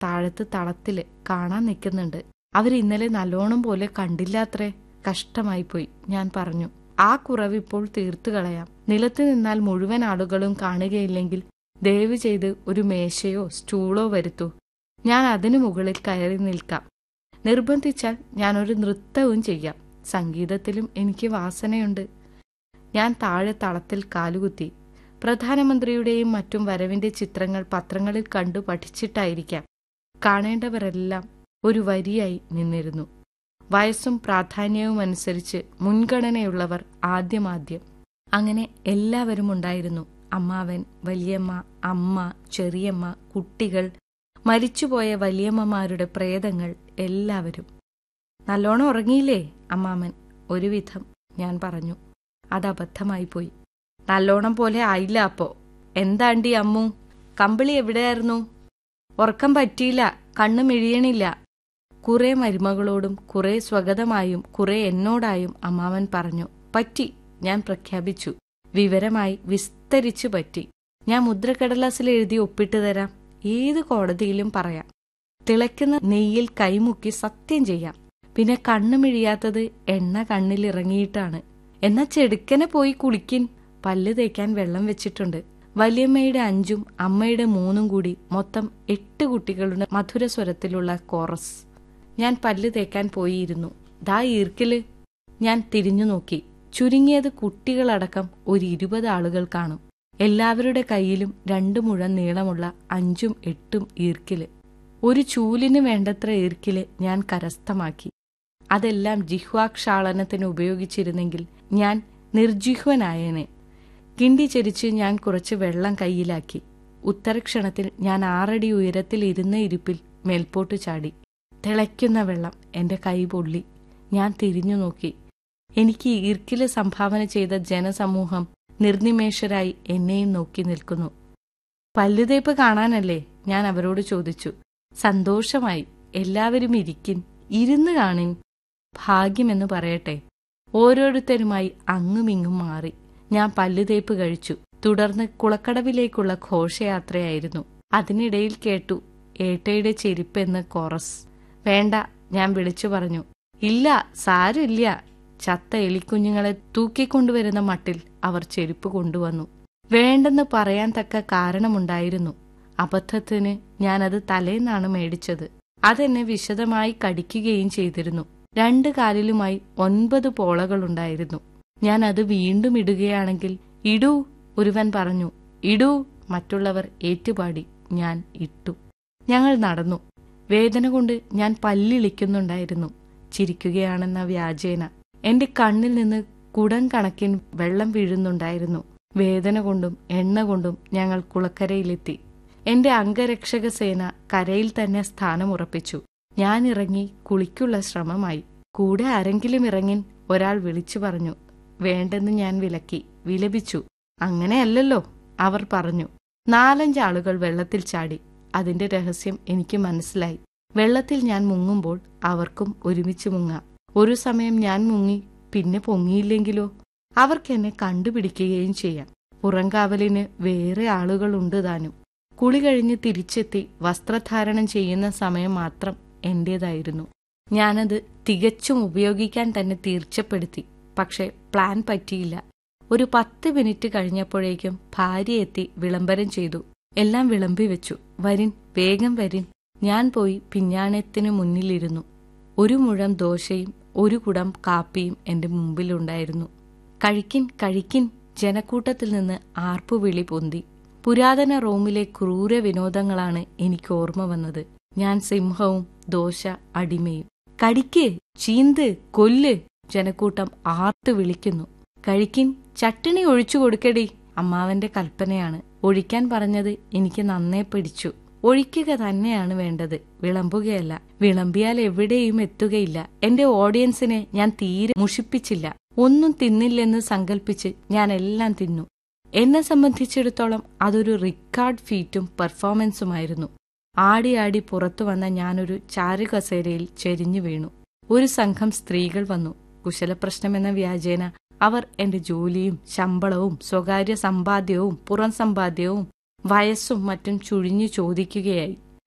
താഴത്ത് തളത്തില് കാണാൻ നിൽക്കുന്നുണ്ട് അവർ ഇന്നലെ നല്ലോണം പോലെ കണ്ടില്ലാത്രേ കഷ്ടമായി പോയി ഞാൻ പറഞ്ഞു ആ കുറവ് ഇപ്പോൾ തീർത്തു കളയാം നിലത്ത് നിന്നാൽ മുഴുവൻ ആളുകളും കാണുകയില്ലെങ്കിൽ ദയവ് ചെയ്ത് ഒരു മേശയോ സ്റ്റൂളോ വരുത്തൂ ഞാൻ അതിനു മുകളിൽ കയറി നിൽക്കാം നിർബന്ധിച്ചാൽ ഞാനൊരു നൃത്തവും ചെയ്യാം സംഗീതത്തിലും എനിക്ക് വാസനയുണ്ട് ഞാൻ താഴെ തളത്തിൽ കാലുകുത്തി പ്രധാനമന്ത്രിയുടെയും മറ്റും വരവിന്റെ ചിത്രങ്ങൾ പത്രങ്ങളിൽ കണ്ടു പഠിച്ചിട്ടായിരിക്കാം കാണേണ്ടവരെല്ലാം ഒരു വരിയായി നിന്നിരുന്നു വയസ്സും പ്രാധാന്യവും അനുസരിച്ച് മുൻഗണനയുള്ളവർ ആദ്യമാദ്യം അങ്ങനെ എല്ലാവരും ഉണ്ടായിരുന്നു അമ്മാവൻ വലിയമ്മ അമ്മ ചെറിയമ്മ കുട്ടികൾ മരിച്ചുപോയ വലിയമ്മമാരുടെ പ്രേതങ്ങൾ എല്ലാവരും നല്ലോണം ഉറങ്ങിയില്ലേ അമ്മാമൻ ഒരുവിധം ഞാൻ പറഞ്ഞു അത് അബദ്ധമായി പോയി നല്ലോണം പോലെ ആയില്ല അപ്പോ എന്താണ്ടി അമ്മു കമ്പിളി എവിടെയായിരുന്നു ഉറക്കം പറ്റിയില്ല കണ്ണു മിഴിയണില്ല കുറെ മരുമകളോടും കുറെ സ്വഗതമായും കുറെ എന്നോടായും അമ്മാവൻ പറഞ്ഞു പറ്റി ഞാൻ പ്രഖ്യാപിച്ചു വിവരമായി വിസ്തരിച്ചു പറ്റി ഞാൻ മുദ്രക്കടലാസിൽ എഴുതി ഒപ്പിട്ട് തരാം ഏത് കോടതിയിലും പറയാം തിളയ്ക്കുന്ന നെയ്യിൽ കൈമുക്കി സത്യം ചെയ്യാം പിന്നെ കണ്ണു മിഴിയാത്തത് എണ്ണ കണ്ണിലിറങ്ങിയിട്ടാണ് എന്നാ ചെടുക്കനെ പോയി കുളിക്കിൻ പല്ല് തേക്കാൻ വെള്ളം വെച്ചിട്ടുണ്ട് വലിയമ്മയുടെ അഞ്ചും അമ്മയുടെ മൂന്നും കൂടി മൊത്തം എട്ട് കുട്ടികളുടെ മധുരസ്വരത്തിലുള്ള കോറസ് ഞാൻ പല്ല് തേക്കാൻ പോയിരുന്നു ദാ ഈർക്കില് ഞാൻ തിരിഞ്ഞു നോക്കി ചുരുങ്ങിയത് കുട്ടികളടക്കം ഒരു ഇരുപത് ആളുകൾ കാണും എല്ലാവരുടെ കയ്യിലും രണ്ടു മുഴം നീളമുള്ള അഞ്ചും എട്ടും ഈർക്കില് ഒരു ചൂലിന് വേണ്ടത്ര ഈർക്കില് ഞാൻ കരസ്ഥമാക്കി അതെല്ലാം ജിഹ്വാക്ഷാളനത്തിന് ഉപയോഗിച്ചിരുന്നെങ്കിൽ ഞാൻ നിർജിഹ്വനായേനെ കിണ്ടി ചരിച്ച് ഞാൻ കുറച്ച് വെള്ളം കയ്യിലാക്കി ഉത്തരക്ഷണത്തിൽ ഞാൻ ആറടി ഉയരത്തിൽ ഇരുന്ന ഇരിപ്പിൽ മേൽപോട്ട് ചാടി തിളയ്ക്കുന്ന വെള്ളം എന്റെ കൈ പൊള്ളി ഞാൻ തിരിഞ്ഞു നോക്കി എനിക്ക് ഈർക്കില് സംഭാവന ചെയ്ത ജനസമൂഹം നിർനിമേഷരായി എന്നെയും നോക്കി നിൽക്കുന്നു പല്ലുതേപ്പ് കാണാനല്ലേ ഞാൻ അവരോട് ചോദിച്ചു സന്തോഷമായി എല്ലാവരും ഇരിക്കിൻ ഇരുന്ന് കാണിൻ ഭാഗ്യമെന്ന് പറയട്ടെ ഓരോരുത്തരുമായി അങ്ങുമിങ്ങും മാറി ഞാൻ പല്ലുതേപ്പ് കഴിച്ചു തുടർന്ന് കുളക്കടവിലേക്കുള്ള ഘോഷയാത്രയായിരുന്നു അതിനിടയിൽ കേട്ടു ഏട്ടയുടെ ചെരുപ്പെന്ന് കോറസ് വേണ്ട ഞാൻ വിളിച്ചു പറഞ്ഞു ഇല്ല സാരമില്ല ചത്ത എലിക്കുഞ്ഞുങ്ങളെ തൂക്കിക്കൊണ്ടുവരുന്ന മട്ടിൽ അവർ ചെരുപ്പ് കൊണ്ടുവന്നു വേണ്ടെന്ന് പറയാൻ തക്ക കാരണമുണ്ടായിരുന്നു അബദ്ധത്തിന് ഞാനത് തലേന്നാണ് മേടിച്ചത് അതെന്നെ വിശദമായി കടിക്കുകയും ചെയ്തിരുന്നു രണ്ട് കാലിലുമായി ഒൻപത് പോളകളുണ്ടായിരുന്നു ഞാൻ അത് വീണ്ടും ഇടുകയാണെങ്കിൽ ഇടൂ ഒരുവൻ പറഞ്ഞു ഇടൂ മറ്റുള്ളവർ ഏറ്റുപാടി ഞാൻ ഇട്ടു ഞങ്ങൾ നടന്നു വേദന കൊണ്ട് ഞാൻ പല്ലിളിക്കുന്നുണ്ടായിരുന്നു ചിരിക്കുകയാണെന്ന വ്യാജേന എന്റെ കണ്ണിൽ നിന്ന് കുടം കണക്കിന് വെള്ളം വീഴുന്നുണ്ടായിരുന്നു വേദന കൊണ്ടും എണ്ണ കൊണ്ടും ഞങ്ങൾ കുളക്കരയിലെത്തി എന്റെ അംഗരക്ഷക സേന കരയിൽ തന്നെ സ്ഥാനമുറപ്പിച്ചു ഞാൻ ഇറങ്ങി കുളിക്കുള്ള ശ്രമമായി കൂടെ ആരെങ്കിലും ഇറങ്ങിൻ ഒരാൾ വിളിച്ചു പറഞ്ഞു വേണ്ടെന്ന് ഞാൻ വിലക്കി വിലപിച്ചു അങ്ങനെയല്ലല്ലോ അവർ പറഞ്ഞു നാലഞ്ചാളുകൾ വെള്ളത്തിൽ ചാടി അതിന്റെ രഹസ്യം എനിക്ക് മനസ്സിലായി വെള്ളത്തിൽ ഞാൻ മുങ്ങുമ്പോൾ അവർക്കും ഒരുമിച്ച് മുങ്ങാം ഒരു സമയം ഞാൻ മുങ്ങി പിന്നെ പൊങ്ങിയില്ലെങ്കിലോ അവർക്ക് എന്നെ കണ്ടുപിടിക്കുകയും ചെയ്യാം പുറംകാവലിന് വേറെ ആളുകളുണ്ട് താനും കുളി കഴിഞ്ഞ് തിരിച്ചെത്തി വസ്ത്രധാരണം ചെയ്യുന്ന സമയം മാത്രം എന്റേതായിരുന്നു ഞാനത് തികച്ചും ഉപയോഗിക്കാൻ തന്നെ തീർച്ചപ്പെടുത്തി പക്ഷെ പ്ലാൻ പറ്റിയില്ല ഒരു പത്ത് മിനിറ്റ് കഴിഞ്ഞപ്പോഴേക്കും ഭാര്യ എത്തി വിളംബരം ചെയ്തു എല്ലാം വിളമ്പി വെച്ചു വരിൻ വേഗം വരിൻ ഞാൻ പോയി പിഞ്ഞാണത്തിന് മുന്നിലിരുന്നു ഒരു മുഴം ദോശയും ഒരു കുടം കാപ്പിയും എന്റെ മുമ്പിലുണ്ടായിരുന്നു കഴിക്കിൻ കഴിക്കിൻ ജനക്കൂട്ടത്തിൽ നിന്ന് ആർപ്പുവിളി പൊന്തി പുരാതന റോമിലെ ക്രൂര വിനോദങ്ങളാണ് എനിക്ക് ഓർമ്മ വന്നത് ഞാൻ സിംഹവും ദോശ അടിമയും കടിക്ക് ചീന്ത് കൊല്ല് ജനക്കൂട്ടം ആർത്തു വിളിക്കുന്നു കഴിക്കിൻ ചട്ടിണി ഒഴിച്ചു കൊടുക്കടി അമ്മാവന്റെ കൽപ്പനയാണ് ഒഴിക്കാൻ പറഞ്ഞത് എനിക്ക് നന്നേ പിടിച്ചു ഒഴിക്കുക തന്നെയാണ് വേണ്ടത് വിളമ്പുകയല്ല വിളമ്പിയാൽ എവിടെയും എത്തുകയില്ല എന്റെ ഓഡിയൻസിനെ ഞാൻ തീരെ മുഷിപ്പിച്ചില്ല ഒന്നും തിന്നില്ലെന്ന് സങ്കല്പിച്ച് ഞാൻ എല്ലാം തിന്നു എന്നെ സംബന്ധിച്ചിടത്തോളം അതൊരു റിക്കാർഡ് ഫീറ്റും പെർഫോമൻസുമായിരുന്നു ആടി ആടി പുറത്തു വന്ന ഞാനൊരു ചാരുകസേരയിൽ ചെരിഞ്ഞു വീണു ഒരു സംഘം സ്ത്രീകൾ വന്നു കുശലപ്രശ്നമെന്ന വ്യാജേന അവർ എന്റെ ജോലിയും ശമ്പളവും സ്വകാര്യ സമ്പാദ്യവും പുറം സമ്പാദ്യവും വയസ്സും മറ്റും ചുഴിഞ്ഞു ചോദിക്കുകയായി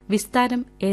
വിസ്താരം